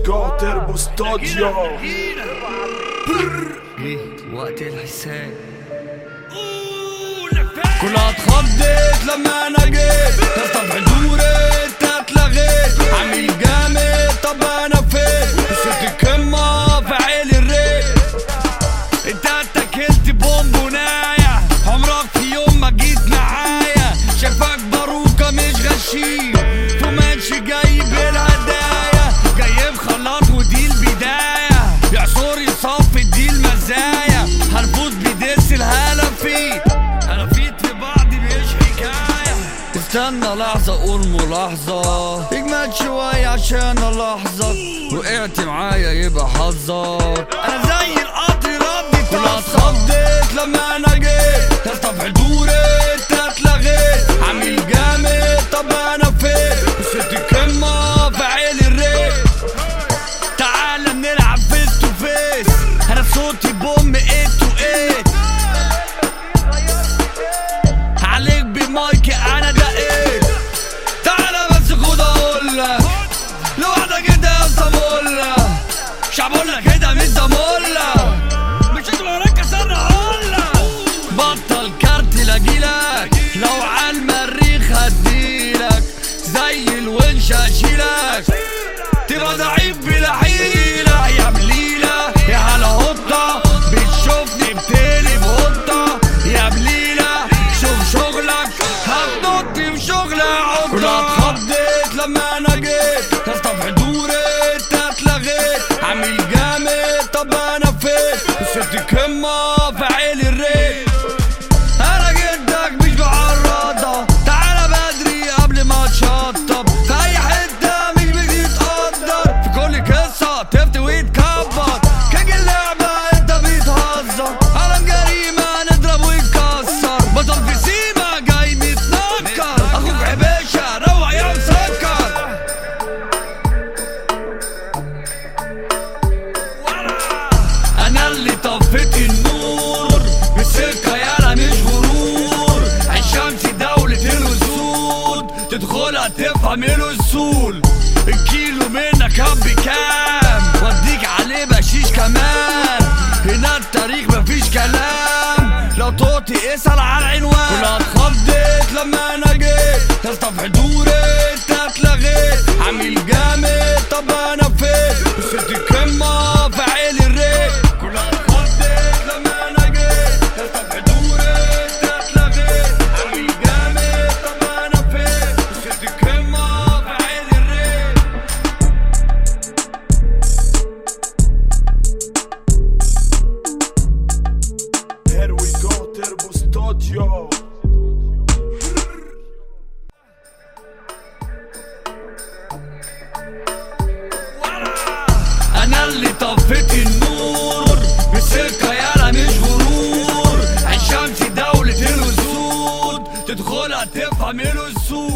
ويجو تربو ستوديو جيت وقت الحساب كلها اتخضت لما انا جيت تفتح حضوري انت اتلغيت عامل جامد طب انا فين وصلت القمة في عيل الريت انت اتكلت بونبوناية عمرك في يوم ما جيت معايا شايفك باروكة مش غشيم فمانش جايب الهدايا جايب خلاط ودي البداية يعصر يصفي دي المزايا هنفوز بدس الهلفيت هلفيت في بعض مش حكاية استنى لحظة قول ملاحظة اجمد شوية عشان لحظة وقعت معايا يبقى حظك انا زي القطر ردي كلها اتخضت لما انا جيت تفتح حضوري انت اتلغيت عامل جامد طب انا فين وصلت القمة في عيل الريت تعالى نلعب فيس تو فيس انا صوتي بوم ايت تو ايت عليك بمايكي انا دقيت تعالى بس خد اقولك لوحدك انت يا صامولة شعبولة كده مش زمولة مش انت وراك انا هقولك بطل كارت لاجيلك لو عالمريخ هديلك زي الونش اشيلك تبقى ضعيف بلا حيلة يا بليلة يا هلا هطة بتشوفني بتقلب هطة يا بليلة شوف شغلك هتنط في شغل عطة كلها اتخضت لما انا جيت تفتح حضوري انت اتلغيت عامل جامد طب انا فين وصلت القمة في عيل الريت انا جدك مش بعرضها تعالى بدري قبل ما تشطب في اي حته مش بتتقدر في كل قصه تفتي ويتكبر كيك اللعبه انت بتهزر عالم جريمه نضرب ويتكسر بطل في سيما جاي متنكر اخوك عبيشه روح يا مسكر انا اللي طفيت النور بالسكه يالا مش غرور الشمس دولة الاسود تدخلها تفهم الاصول الكيلو منك كان بكام وديك عليه بشيش كمان هنا التاريخ مفيش كلام لو توطي اسأل على العنوان كلها اتخضت لما انا جيت تفتح حضوري انت اتلغيت عامل جامد طب انا فين وصلت القمة في عيل الريت كلها اتخضت لما انا جيت تفتح حضوري انت اتلغيت عامل جامد طب انا فين وصلت القمة في عيل الريت Here we go تربو ستوديو انا اللي طفيت النور بالسكة يالا مش غرور الشمس دولة الاسود تدخلها تفهم الاسود